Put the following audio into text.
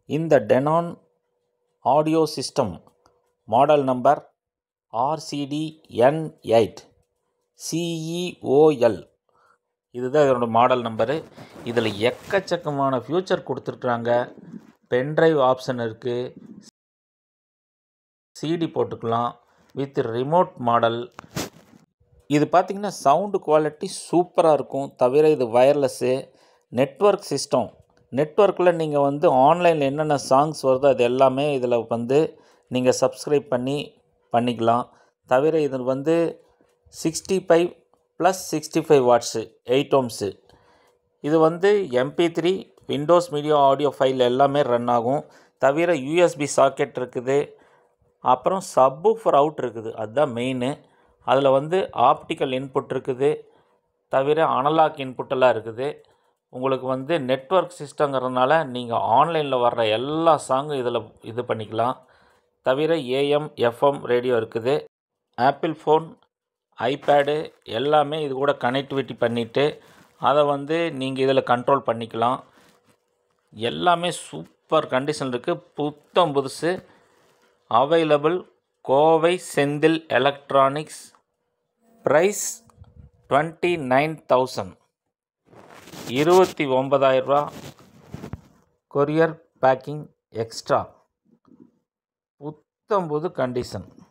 இந்த Denon audio system model number RCD N eight CEOL இதுதான் இதனோட மாடல் நம்பரு இதில் எக்கச்சக்கமான ஃபியூச்சர் கொடுத்துருக்குறாங்க பென்ட்ரைவ் ஆப்ஷன் இருக்குது சிடி போட்டுக்கலாம் வித் ரிமோட் மாடல் இது பார்த்திங்கன்னா சவுண்டு குவாலிட்டி சூப்பராக இருக்கும் தவிர இது வயர்லெஸ்ஸு நெட்வொர்க் சிஸ்டம் நெட்வொர்க்கில் நீங்கள் வந்து ஆன்லைனில் என்னென்ன சாங்ஸ் வருதோ அது எல்லாமே இதில் வந்து நீங்கள் சப்ஸ்கிரைப் பண்ணி பண்ணிக்கலாம் தவிர இது வந்து sixty five plus sixty five watts eight ohms இது வந்து MP three Windows Media audio file எல்லாமே ரன் ஆகும் தவிர யூஎஸ்பி சாக்கெட் இருக்குது அப்புறம் சப்வூஃபர் அவுட் இருக்குது அதுதான் மெயினு அதில் வந்து ஆப்டிக்கல் இன்புட் இருக்குது தவிர அனலாக் இன்புட்டெல்லாம் இருக்குது உங்களுக்கு வந்து நெட்வொர்க் சிஸ்டங்கிறதுனால நீங்கள் ஆன்லைனில் வர்ற எல்லா சாங்கும் இதில் இது பண்ணிக்கலாம் தவிர ஏஎம் எஃப்எம் ரேடியோ இருக்குது ஆப்பிள் ஃபோன் ஐபேடு எல்லாமே இது கூட கனெக்டிவிட்டி பண்ணிவிட்டு அதை வந்து நீங்கள் இதில் கண்ட்ரோல் பண்ணிக்கலாம் எல்லாமே சூப்பர் கண்டிஷன் இருக்குது புத்தம் புதுசு available Kovai Senthil electronics price twenty nine thousand இருபத்தி ஒம்பதாயிரரூபா கொரியர் பேக்கிங் எக்ஸ்ட்ரா புத்தம்புது கண்டிஷன்